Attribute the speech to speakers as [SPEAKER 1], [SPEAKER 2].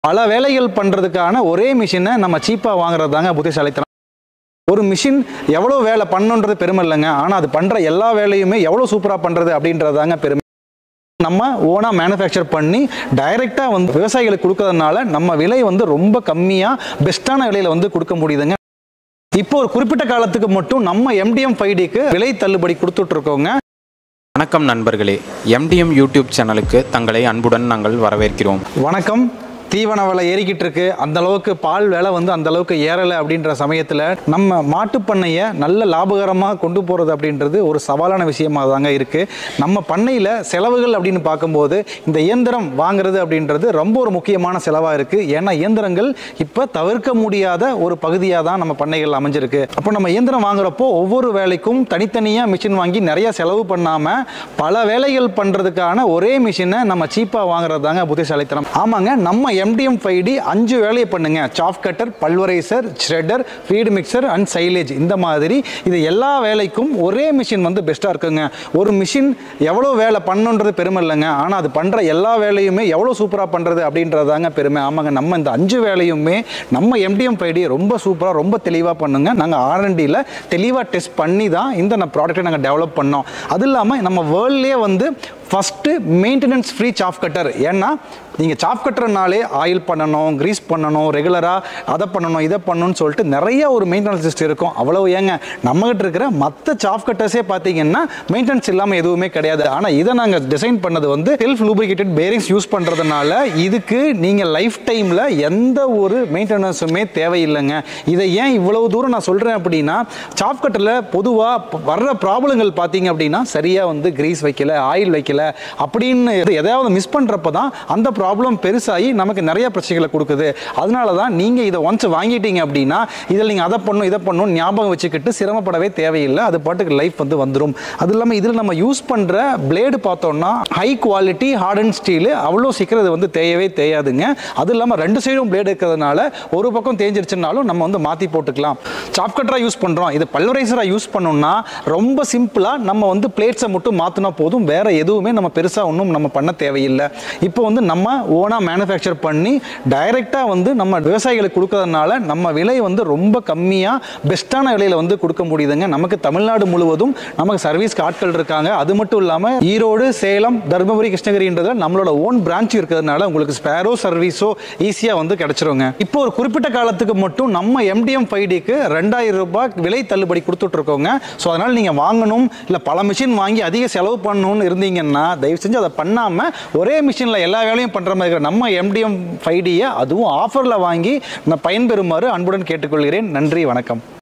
[SPEAKER 1] பல வேலைகள் பண்ணுறதுக்கான ஒரே மிஷினை நம்ம சீப்பாக வாங்குறது தாங்க புத்திசாலித்தனம் ஒரு மிஷின் எவ்வளோ வேலை பண்ணுன்றது பெருமை இல்லைங்க ஆனால் அது பண்ணுற எல்லா வேலையுமே எவ்வளோ சூப்பராக பண்ணுறது அப்படின்றது தாங்க பெருமை நம்ம ஓனாக மேனுஃபேக்சர் பண்ணி டைரெக்டாக வந்து விவசாயிகளுக்கு கொடுக்கறதுனால நம்ம விலை வந்து ரொம்ப கம்மியாக பெஸ்ட்டான விலையில் வந்து கொடுக்க முடியுதுங்க இப்போ ஒரு குறிப்பிட்ட காலத்துக்கு மட்டும் நம்ம எம்டிஎம் ஃபைவ் டிக்கு விலை தள்ளுபடி கொடுத்துட்டு இருக்கோங்க
[SPEAKER 2] வணக்கம் நண்பர்களே எம்டிஎம் யூடியூப் சேனலுக்கு தங்களை அன்புடன் நாங்கள் வரவேற்கிறோம்
[SPEAKER 1] வணக்கம் தீவன விலை ஏறிக்கிட்டு இருக்கு அந்த அளவுக்கு பால் விலை வந்து அந்த அளவுக்கு ஏறலை அப்படின்ற சமயத்தில் நம்ம மாட்டுப் பண்ணையை நல்ல லாபகரமாக கொண்டு போகிறது அப்படின்றது ஒரு சவாலான விஷயமா தாங்க இருக்குது நம்ம பண்ணையில் செலவுகள் அப்படின்னு பார்க்கும்போது இந்த இயந்திரம் வாங்குறது அப்படின்றது ரொம்ப ஒரு முக்கியமான செலவாக இருக்குது ஏன்னா இயந்திரங்கள் இப்போ தவிர்க்க முடியாத ஒரு பகுதியாக தான் நம்ம பண்ணைகள் அமைஞ்சிருக்கு அப்போ நம்ம இயந்திரம் வாங்குறப்போ ஒவ்வொரு வேலைக்கும் தனித்தனியாக மிஷின் வாங்கி நிறைய செலவு பண்ணாமல் பல வேலைகள் பண்ணுறதுக்கான ஒரே மிஷினை நம்ம சீப்பாக வாங்குறது தாங்க புத்திசாலித்தனம் ஆமாங்க நம்ம எம்டிஎம் ஃபைவ் டி அஞ்சு வேலையை பண்ணுங்க chaff cutter pulveriser shredder feed mixer and silage இந்த மாதிரி இது எல்லா வேலைக்கும் ஒரே மிஷின் வந்து பெஸ்ட்டாக இருக்குங்க ஒரு மிஷின் எவ்வளோ வேலை பண்ணுன்றது பெருமை இல்லைங்க ஆனால் அது பண்ணுற எல்லா வேலையுமே எவ்வளோ சூப்பராக பண்ணுறது அப்படின்றது தாங்க பெருமை ஆமாங்க நம்ம இந்த அஞ்சு வேலையுமே நம்ம எம்டிஎம் ஃபைவ் டி ரொம்ப சூப்பராக ரொம்ப தெளிவாக பண்ணுங்க நாங்கள் ஆர்என்டியில் தெளிவாக டெஸ்ட் பண்ணி தான் இந்த ப்ராடக்ட்டை நாங்கள் டெவலப் பண்ணோம் அது இல்லாமல் நம்ம வேர்ல்ட்லேயே வந்து first maintenance free chaff cutter ஏன்னா நீங்கள் சாஃப் கட்டர்னாலே ஆயில் பண்ணணும் க்ரீஸ் பண்ணணும் ரெகுலராக அதை பண்ணணும் இதை பண்ணணும்னு சொல்லிட்டு நிறைய ஒரு மெயின்டெனன்ஸ் லிஸ்ட் இருக்கும் அவ்வளோ ஏங்க நம்மகிட்ட இருக்கிற மற்ற சாஃப் கட்டர்ஸே பார்த்தீங்கன்னா மெயின்டெனன்ஸ் இல்லாமல் எதுவுமே கிடையாது ஆனால் இதை நாங்கள் டிசைன் பண்ணது வந்து செல்ஃப் லூப்ரிகேட்டட் பேரிங்ஸ் யூஸ் பண்ணுறதுனால இதுக்கு நீங்கள் லைஃப் டைமில் எந்த ஒரு மெயின்டெனன்ஸுமே தேவையில்லைங்க இதை ஏன் இவ்வளவு தூரம் நான் சொல்கிறேன் அப்படின்னா சாஃப் கட்டரில் பொதுவாக வர்ற ப்ராப்ளங்கள் பார்த்தீங்க அப்படின்னா சரியாக வந்து க்ரீஸ் வைக்கல ஆயில் வைக்கல அப்படின்னு எதாவது மிஸ் பண்ணுறப்ப தான் அந்த ப்ராப்ளம் பெருசாகி நமக்கு நிறைய பிரச்சனைகளை கொடுக்குது அதனால தான் நீங்கள் இதை ஒன்ஸ் வாங்கிட்டீங்க அப்படின்னா இதில் நீங்கள் அதை பண்ணும் இதை பண்ணும் ஞாபகம் வச்சுக்கிட்டு சிரமப்படவே தேவையில்லை அது பாட்டுக்கு லைஃப் வந்து வந்துடும் அது இல்லாமல் இதில் நம்ம யூஸ் பண்ணுற பிளேடு பார்த்தோம்னா high quality hard and steel அவ்வளோ சீக்கிரம் இது வந்து தேயவே தேயாதுங்க அது இல்லாமல் ரெண்டு சைடும் பிளேடு இருக்கிறதுனால ஒரு பக்கம் தேஞ்சிருச்சுனாலும் நம்ம வந்து மாற்றி போட்டுக்கலாம் சாப் கட்டராக யூஸ் பண்ணுறோம் இது பல்வரைசராக யூஸ் பண்ணோம்னா ரொம்ப சிம்பிளாக நம்ம வந்து பிளேட்ஸை மட்டும் மாற்றினா போதும் வேற எதுவுமே நம்ம பெருசாக ஒன்றும் நம்ம பண்ண தேவையில்லை இப்போ வந்து நம்ம ஓனாக மேனுஃபேக்சர் பண்ணி டைரெக்டாக வந்து நம்ம விவசாயிகளுக்கு கொடுக்கறதுனால நம்ம விலை வந்து ரொம்ப கம்மியாக பெஸ்ட்டான விலையில் வந்து கொடுக்க முடியுதுங்க நமக்கு தமிழ்நாடு முழுவதும் நமக்கு சர்வீஸ்க்கு ஆட்கள் இருக்காங்க அது மட்டும் இல்லாமல் ஈரோடு சேலம் தருமபுரி கிருஷ்ணகிரின்றதுல நம்மளோட ஓன் பிரான்ச் இருக்கிறதுனால உங்களுக்கு ஸ்பேரோ சர்வீஸோ ஈஸியாக வந்து கிடைச்சிருங்க இப்போ ஒரு குறிப்பிட்ட காலத்துக்கு மட்டும் நம்ம எம்டிஎம் ஃபைவ் டிக்கு ரெண்டாயிரம் ரூபாய் விலை தள்ளுபடி கொடுத்துட்டு இருக்கோங்க ஸோ அதனால் நீங்கள் வாங்கணும் இல்லை பல மிஷின் வாங்கி அதிக செலவு பண்ணணும்னு இருந்தீங்கன்னா தயவு செஞ்சு அதை பண்ணாமல் ஒரே மிஷினில் எல்லா வேலையும் பண்ணுற மாதிரி இருக்கிற நம்ம எம்டிஎம் ஃபைவ் டியை அதுவும் ஆஃபரில் வாங்கி நான் பயன்பெறுமாறு அன்புடன் கேட்டுக்கொள்கிறேன் நன்றி வணக்கம்